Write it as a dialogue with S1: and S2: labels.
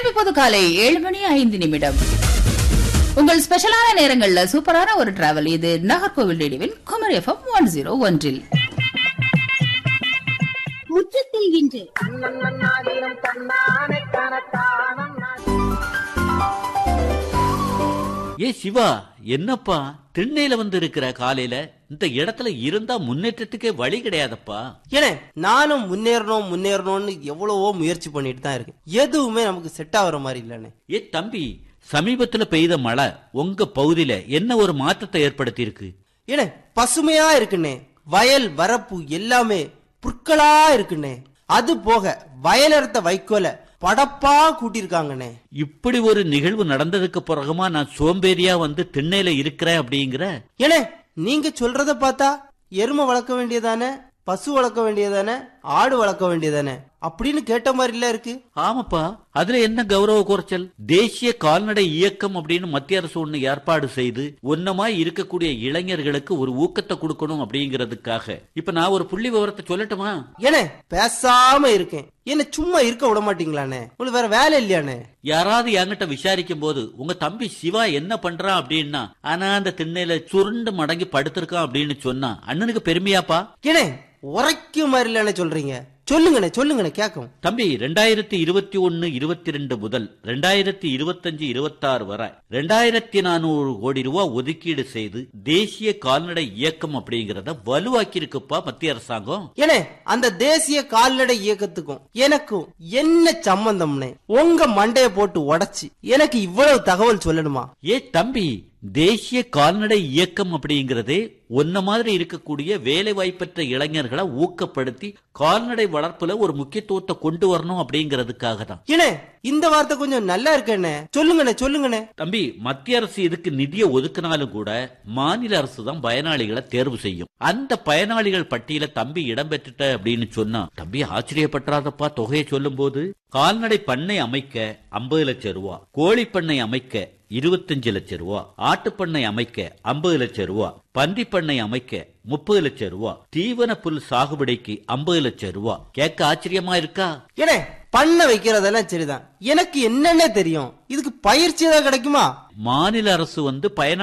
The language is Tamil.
S1: நேரம் இப்போது காலை ஏழு மணி ஐந்து நிமிடம் உங்கள் ஸ்பெஷலான நேரங்கள்ல சூப்பரான ஒரு டிராவல் இது நாகர்கோவில் ரேடியோவின் குமர் எஃப்எம் ஒன் ஜீரோ ஒன்றில்
S2: முற்றத்தில் இன்று
S3: ஏ சிவா என்னப்பா திண்ணையில வந்து இருக்கிற காலையில இந்த இடத்துல இருந்தா முன்னேற்றத்துக்கே வழி கிடையாதப்பா
S4: ஏனே நானும் முன்னேறணும் முன்னேறணும்னு எவ்வளவோ முயற்சி பண்ணிட்டு தான் இருக்கேன் எதுவுமே நமக்கு செட் ஆகுற மாதிரி இல்லைண்ணே
S3: ஏ தம்பி சமீபத்துல பெய்த மழை உங்க பகுதியில என்ன ஒரு மாற்றத்தை ஏற்படுத்தி இருக்கு
S4: ஏனே பசுமையா இருக்குண்ணே வயல் வரப்பு எல்லாமே புற்களா இருக்குண்ணே அது போக வயலறுத்த வைக்கோல படப்பா கூட்டியிருக்காங்கண்ணே
S3: இப்படி ஒரு நிகழ்வு நடந்ததுக்கு பிறகுமா நான் சோம்பேறியா வந்து திண்ணையில இருக்கிறேன் அப்படிங்கிற
S4: ஏனே நீங்க சொல்றத பார்த்தா எருமை வளர்க்க வேண்டியதானே பசு வளர்க்க வேண்டியதானே ஆடு வளர்க்க வேண்டியதானே அப்படின்னு கேட்ட மாதிரில இருக்கு
S3: ஆமாப்பா அதுல என்ன கௌரவ குறைச்சல் தேசிய கால்நடை இயக்கம் அப்படின்னு மத்திய அரசு ஒண்ணு ஏற்பாடு செய்து ஒன்னமாய் இருக்கக்கூடிய இளைஞர்களுக்கு ஒரு ஊக்கத்தை கொடுக்கணும் அப்படிங்கிறதுக்காக இப்ப நான் ஒரு புள்ளி விவரத்தை சொல்லட்டுமா
S4: ஏனே பேசாம இருக்கேன் என்ன சும்மா இருக்க விட மாட்டீங்களாண்ணே உங்களுக்கு வேற வேலை இல்லையாண்ணே
S3: யாராவது என்கிட்ட விசாரிக்கும் போது உங்க தம்பி சிவா என்ன பண்றான் அப்படின்னா ஆனா அந்த திண்ணையில சுருண்டு மடங்கி படுத்திருக்கான் அப்படின்னு சொன்னா அண்ணனுக்கு பெருமையாப்பா
S4: ஏனே உரைக்க மாதிரி இல்லைன்னு சொல்றீங்க சொல்லுங்கண்ணே சொல்லுங்கண்ணே கேட்கும்
S3: தம்பி ரெண்டாயிரத்தி இருபத்தி ஒன்னு இருபத்தி ரெண்டு முதல் ரெண்டாயிரத்தி இருபத்தஞ்சு இருபத்தாறு வரை ரெண்டாயிரத்தி நானூறு கோடி ரூபாய் ஒதுக்கீடு செய்து தேசிய கால்நடை இயக்கம் அப்படிங்கறத வலுவாக்கி இருக்குப்பா மத்திய அரசாங்கம்
S4: ஏனே அந்த தேசிய கால்நடை இயக்கத்துக்கும் எனக்கும் என்ன சம்பந்தம்னே உங்க மண்டைய போட்டு உடைச்சு எனக்கு இவ்வளவு தகவல் சொல்லணுமா
S3: ஏ தம்பி தேசிய கால்நடை இயக்கம் அப்படிங்கறதே ஒன்ன மாதிரி இருக்கக்கூடிய வேலை வாய்ப்பற்ற இளைஞர்களை ஊக்கப்படுத்தி கால்நடை வளர்ப்புல ஒரு முக்கியத்துவத்தை கொண்டு வரணும் அப்படிங்கறதுக்காக தான்
S4: ஏனே இந்த வார்த்தை கொஞ்சம் நல்லா இருக்கண்ணே சொல்லுங்கண்ணே சொல்லுங்கண்ணே
S3: தம்பி மத்திய அரசு இதுக்கு நிதியை ஒதுக்கினாலும் கூட மாநில அரசு தான் பயனாளிகளை தேர்வு செய்யும் அந்த பயனாளிகள் பட்டியல தம்பி இடம்பெற்றுட்ட அப்படின்னு சொன்னா தம்பி ஆச்சரியப்பட்டுறாதப்பா தொகையை சொல்லும் போது கால்நடை பண்ணை அமைக்க ஐம்பது லட்சம் ரூபா கோழி பண்ணை அமைக்க இருபத்தஞ்சு லட்சம் ரூபா ஆட்டுப்பண்ணை அமைக்க ஐம்பது லட்சம் ரூபா பன்றி பண்ணை அமைக்க முப்பது லட்சம் ரூபா தீவன புல் சாகுபடிக்கு ஐம்பது லட்சம் ரூபா கேட்க ஆச்சரியமா இருக்கா
S4: ஏனே பண்ண வைக்கிறதெல்லாம் சரிதான் எனக்கு என்னென்ன தெரியும் இதுக்கு பயிற்சி ஏதாவது கிடைக்குமா
S3: மாநில அரசு வந்து பயனாளி